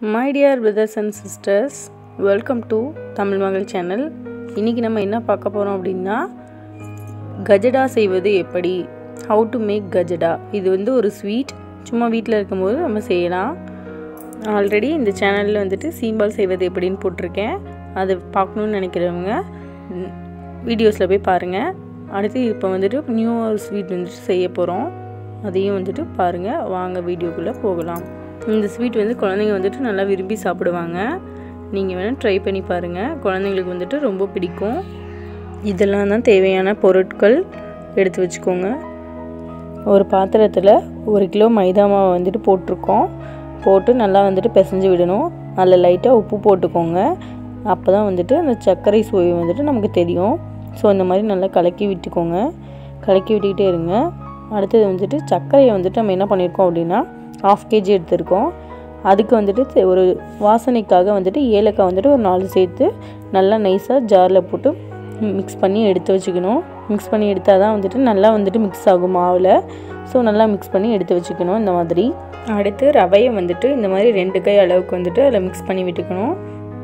my dear brothers and sisters welcome to Tamil Magal channel இன்றைக்கி நம்ம என்ன பார்க்க போகிறோம் அப்படின்னா கஜடா செய்வது எப்படி ஹவு டு மேக் கஜடா இது வந்து ஒரு ஸ்வீட் சும்மா வீட்டில் இருக்கும்போது நம்ம செய்யலாம் ஆல்ரெடி இந்த சேனலில் வந்துட்டு சீம்பால் செய்வது எப்படின்னு போட்டிருக்கேன் அதை பார்க்கணுன்னு நினைக்கிறவங்க வீடியோஸில் போய் பாருங்கள் அடுத்து இப்போ வந்துட்டு நியூ ஒரு ஸ்வீட் வந்துட்டு செய்ய போகிறோம் அதையும் வந்துட்டு பாருங்கள் வாங்க வீடியோக்குள்ளே போகலாம் இந்த ஸ்வீட் வந்து குழந்தைங்க வந்துட்டு நல்லா விரும்பி சாப்பிடுவாங்க நீங்கள் வேணால் ட்ரை பண்ணி பாருங்கள் குழந்தைங்களுக்கு வந்துட்டு ரொம்ப பிடிக்கும் இதெல்லாம் தான் தேவையான பொருட்கள் எடுத்து வச்சுக்கோங்க ஒரு பாத்திரத்தில் ஒரு கிலோ மைதா மாவை வந்துட்டு போட்டிருக்கோம் போட்டு நல்லா வந்துட்டு பிசைஞ்சு விடணும் அதில் லைட்டாக உப்பு போட்டுக்கோங்க அப்போ தான் வந்துட்டு அந்த சர்க்கரை சுவை வந்துட்டு நமக்கு தெரியும் ஸோ இந்த மாதிரி நல்லா கலக்கி விட்டுக்கோங்க கலக்கி விட்டுக்கிட்டே இருங்க அடுத்தது வந்துட்டு சர்க்கரையை வந்துட்டு நம்ம என்ன பண்ணியிருக்கோம் அப்படின்னா ஆஃப் கேஜி எடுத்திருக்கோம் அதுக்கு வந்துட்டு ஒரு வாசனைக்காக வந்துட்டு ஏலக்காய் வந்துட்டு ஒரு நாலு சேர்த்து நல்லா நைஸாக ஜாரில் போட்டு மிக்ஸ் பண்ணி எடுத்து வச்சுக்கணும் மிக்ஸ் பண்ணி எடுத்தால் தான் வந்துட்டு நல்லா வந்துட்டு மிக்ஸ் ஆகும் மாவில் ஸோ நல்லா மிக்ஸ் பண்ணி எடுத்து வச்சுக்கணும் இந்த மாதிரி அடுத்து ரவையை வந்துட்டு இந்த மாதிரி ரெண்டு கை அளவுக்கு வந்துட்டு அதில் மிக்ஸ் பண்ணி விட்டுக்கணும்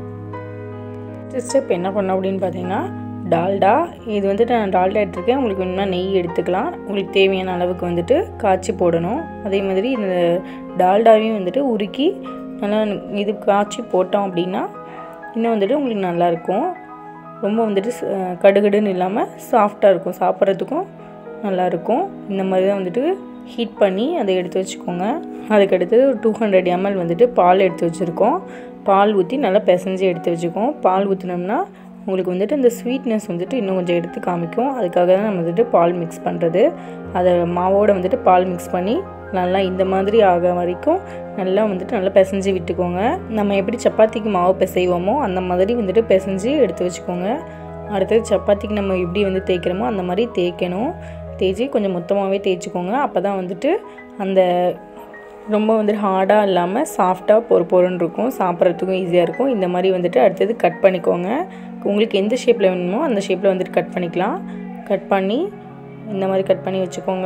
ஸ்டெப் என்ன பண்ணோம் அப்படின்னு பார்த்தீங்கன்னா டால்டா இது வந்துட்டு நான் டால்டா எடுத்துருக்கேன் உங்களுக்கு வேணும்னா நெய் எடுத்துக்கலாம் உங்களுக்கு தேவையான அளவுக்கு வந்துட்டு காய்ச்சி போடணும் அதே மாதிரி இந்த டால்டாவையும் வந்துட்டு உருக்கி நல்லா இது காய்ச்சி போட்டோம் அப்படின்னா இன்னும் வந்துட்டு உங்களுக்கு நல்லாயிருக்கும் ரொம்ப வந்துட்டு கடுகடுன்னு இல்லாமல் சாஃப்டாக இருக்கும் சாப்பிட்றதுக்கும் நல்லாயிருக்கும் இந்த மாதிரி தான் வந்துட்டு ஹீட் பண்ணி அதை எடுத்து வச்சுக்கோங்க அதுக்கடுத்து டூ ஹண்ட்ரட் எம்எல் வந்துட்டு பால் எடுத்து வச்சுருக்கோம் பால் ஊற்றி நல்லா பிசைஞ்சு எடுத்து வச்சுக்கோம் பால் ஊற்றினோம்னா உங்களுக்கு வந்துட்டு இந்த ஸ்வீட்னஸ் வந்துட்டு இன்னும் கொஞ்சம் எடுத்து காமிக்கும் அதுக்காக தான் நம்ம வந்துட்டு பால் மிக்ஸ் பண்ணுறது அதை மாவோடு வந்துட்டு பால் மிக்ஸ் பண்ணி நல்லா இந்த மாதிரி ஆக வரைக்கும் நல்லா வந்துட்டு நல்லா பிசைஞ்சு விட்டுக்கோங்க நம்ம எப்படி சப்பாத்திக்கு மாவு பிசைவோமோ அந்த மாதிரி வந்துட்டு பிசைஞ்சு எடுத்து வச்சுக்கோங்க அடுத்தது சப்பாத்திக்கு நம்ம எப்படி வந்து தேய்க்கிறோமோ அந்த மாதிரி தேய்க்கணும் தேய்ச்சி கொஞ்சம் மொத்தமாகவே தேய்ச்சிக்கோங்க அப்போ தான் வந்துட்டு அந்த ரொம்ப வந்துட்டு ஹார்டாக இல்லாமல் சாஃப்டாக பொறு பொருன்னு இருக்கும் சாப்பிட்றதுக்கும் ஈஸியாக இருக்கும் இந்த மாதிரி வந்துட்டு அடுத்தது கட் பண்ணிக்கோங்க உங்களுக்கு எந்த ஷேப்பில் வேணுமோ அந்த ஷேப்பில் வந்துட்டு கட் பண்ணிக்கலாம் கட் பண்ணி இந்த மாதிரி கட் பண்ணி வச்சுக்கோங்க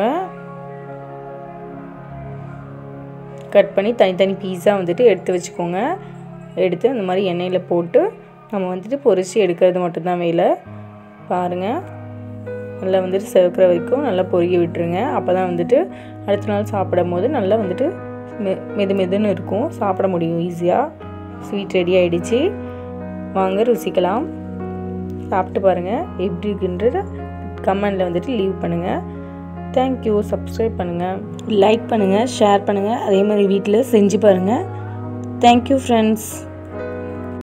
கட் பண்ணி தனித்தனி பீஸாக வந்துட்டு எடுத்து வச்சுக்கோங்க எடுத்து அந்த மாதிரி எண்ணெயில் போட்டு நம்ம வந்துட்டு பொரித்து எடுக்கிறது மட்டும்தான் வேலை பாருங்கள் நல்லா வந்துட்டு செவக்கிற வரைக்கும் நல்லா பொரிய விட்டுருங்க அப்போ தான் வந்துட்டு அடுத்த நாள் சாப்பிடும் போது நல்லா வந்துட்டு மெ மெது மெதுன்னு இருக்கும் சாப்பிட முடியும் ஈஸியாக ஸ்வீட் ரெடி ஆகிடுச்சு வாங்க ருசிக்கலாம் சாப்பிட்டு பாருங்கள் எப்படி இருக்குன்றத கமெண்டில் வந்துட்டு லீவ் பண்ணுங்கள் தேங்க்யூ சப்ஸ்கிரைப் பண்ணுங்கள் லைக் பண்ணுங்கள் ஷேர் பண்ணுங்கள் அதே மாதிரி வீட்டில் செஞ்சு பாருங்கள் தேங்க்யூ ஃப்ரெண்ட்ஸ்